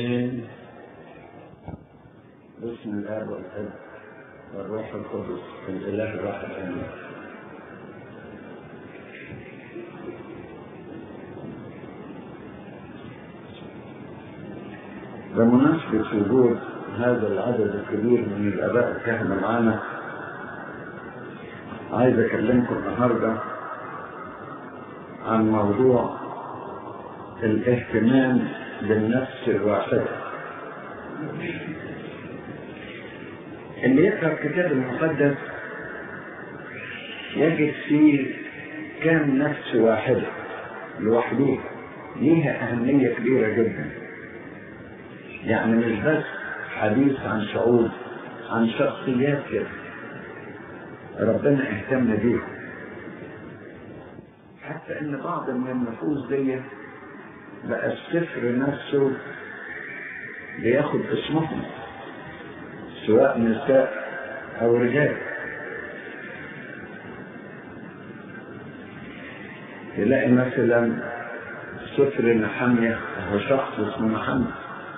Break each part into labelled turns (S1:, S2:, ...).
S1: بسم الله والابن والروح القدس الاله الواحد امين بمناسبة وجود هذا العدد الكبير من الآباء الكهنة معانا عايز أكلمكم النهاردة عن موضوع الاهتمام بالنفس الواحدة اللي يقرأ الكتاب المقدس يجد فيه كم نفس واحدة لوحدها ليها أهمية كبيرة جدا يعني مش بس حديث عن شعوب عن شخصيات كده ربنا اهتم بيها حتى ان بعض من النفوس دي بقى السفر نفسه بياخد اسمهم سواء نساء او رجال تلاقي مثلا سفر نحمية هو شخص اسمه نحمية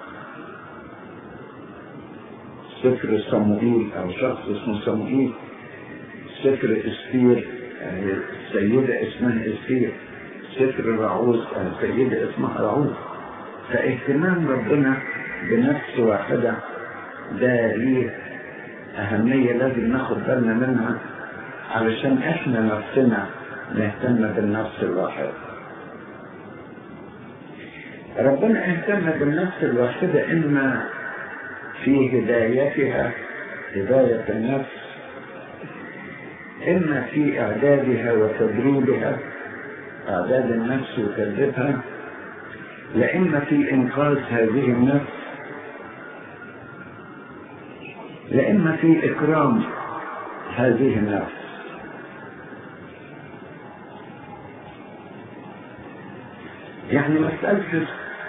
S1: سفر صموئيل او شخص اسمه صموئيل سفر استير يعني السيدة اسمها استير سفر رعوز السيدة اسمها رعوز فاهتمام ربنا بنفس واحدة ده ليه أهمية لازم ناخد بالنا منها علشان احنا نفسنا نهتم بالنفس الواحدة ربنا اهتم بالنفس الواحدة إما في هدايتها هداية النفس إما في إعدادها وتدريبها إعداد النفس وتدريبها لإما في إنقاذ هذه النفس لإما في إكرام هذه النفس يعني مسألة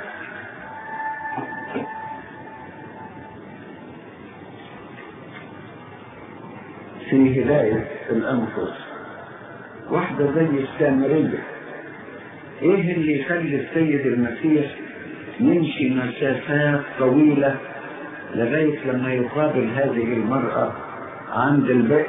S1: في هداية الأنفس واحدة زي السامرية إيه اللي يخلي السيد المسيح يمشي مسافات طويلة لغاية لما يقابل هذه المرأة عند البئر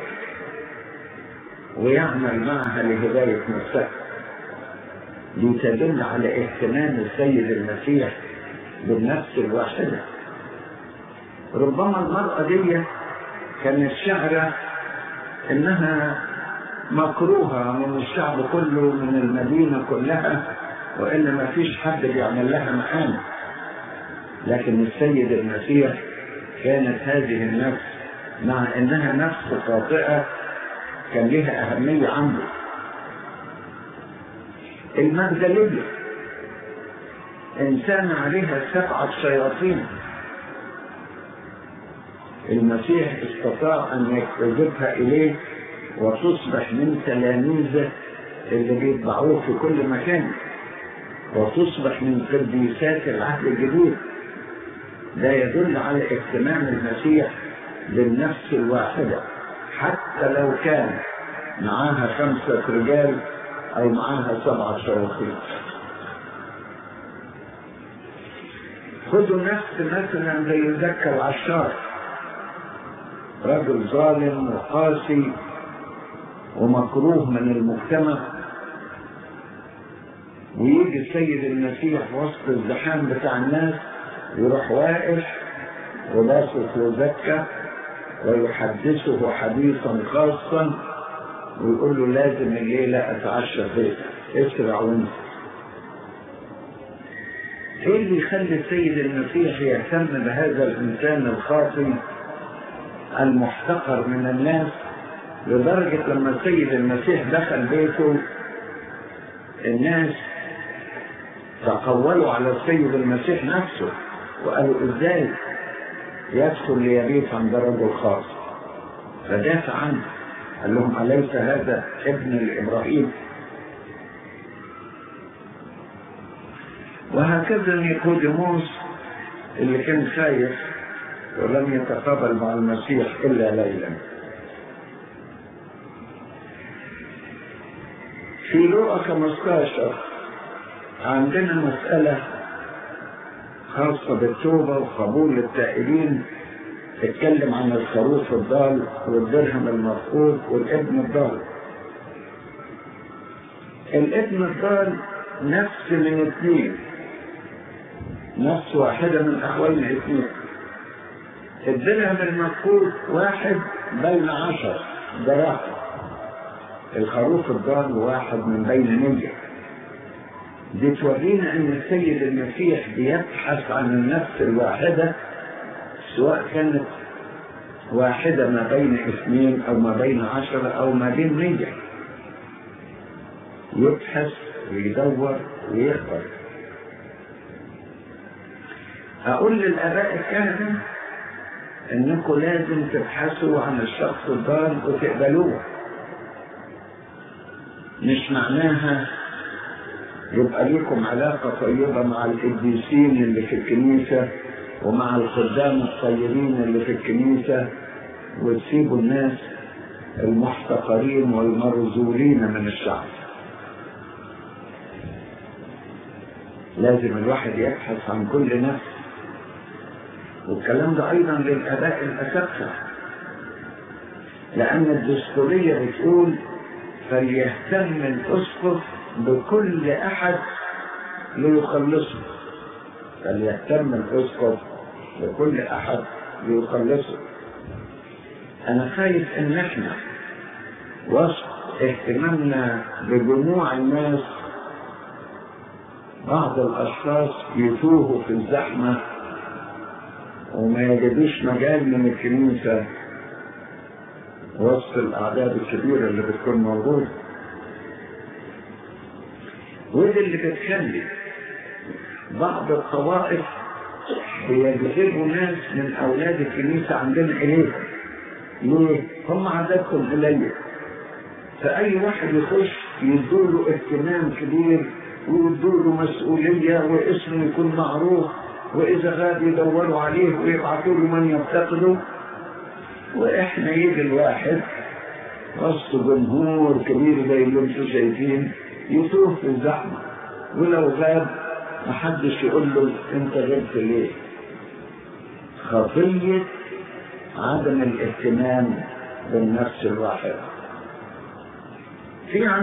S1: ويعمل معها لهداية نفسها دي تدل على اهتمام السيد المسيح بالنفس الواحدة ربما المرأة دي كانت شعرة انها مكروهة من الشعب كله من المدينة كلها وإلا ما فيش حد بيعمل لها محامي لكن السيد المسيح كانت هذه النفس مع انها نفس خاطئة كان لها اهمية عنده المغدلية انسان عليها سبعة شياطين المسيح استطاع ان يجذبها اليه وتصبح من تلاميذه اللي بيتبعوه في كل مكان وتصبح من قديسات العهد الجديد ده يدل على اهتمام المسيح بالنفس الواحدة حتى لو كان معاها خمسة رجال أو معاها سبعة شياطين خذوا نفس مثلا زي زكا العشار رجل ظالم وقاسي ومكروه من المجتمع ويجي السيد المسيح وسط الزحام بتاع الناس يروح واقف ولاسس وزكى ويحدثه حديثا خاصا ويقول له لازم الليلة أتعشى فيك اسرع وانت ايه اللي يخلي السيد المسيح يهتم بهذا الانسان الخاطئ المحتقر من الناس لدرجة لما السيد المسيح دخل بيته الناس تقولوا على السيد المسيح نفسه وقالوا ازاي يدخل ليبيت عند رجل خاص فدافع عنه قال لهم أليس هذا ابن لإبراهيم وهكذا نيقوديموس اللي كان خايف ولم يتقابل مع المسيح إلا ليلا في لوقا 15 عندنا مسألة خاصة بالتوبة وقبول التائبين اتكلم عن الخروف الضال والدرهم المفقود والابن الضال الابن الضال نفس من اثنين نفس واحدة من أحوال الاثنين الدرهم المفقود واحد بين عشر دراهم الخروف الضال واحد من بين مية دي تورينا ان السيد المسيح بيبحث عن النفس الواحدة سواء كانت واحدة ما بين اثنين او ما بين عشرة او ما بين مية يبحث ويدور ويخبر اقول للاباء الكهنة انكم لازم تبحثوا عن الشخص الضال وتقبلوه مش معناها يبقى لكم علاقة طيبة مع القديسين اللي في الكنيسة ومع الخدام الطيبين اللي في الكنيسة وتسيبوا الناس المحتقرين والمرزولين من الشعب لازم الواحد يبحث عن كل نفس والكلام ده أيضا للآباء الأساتذة لأن الدستورية بتقول فليهتم الأسقف بكل أحد ليخلصه فليهتم الأسقف بكل أحد ليخلصه أنا خايف إن إحنا وسط اهتمامنا بجموع الناس بعض الأشخاص يتوهوا في الزحمة وما يجدوش مجال من الكنيسة وسط الأعداد الكبيرة اللي بتكون موجودة ودي اللي بتخلي بعض الطوائف بيجذبوا ناس من أولاد الكنيسة عندنا إليهم ليه؟ هم عددهم قليل فأي واحد يخش يدوله اهتمام كبير ويدوله مسؤولية واسمه يكون معروف وإذا غاب يدوروا عليه ويبعثوا له من يفتقده وإحنا يجي الواحد وسط جمهور كبير زي اللي انتم شايفين يتوه في الزحمة ولو غاب محدش يقول له انت غبت ليه خطية عدم الاهتمام بالنفس الواحد في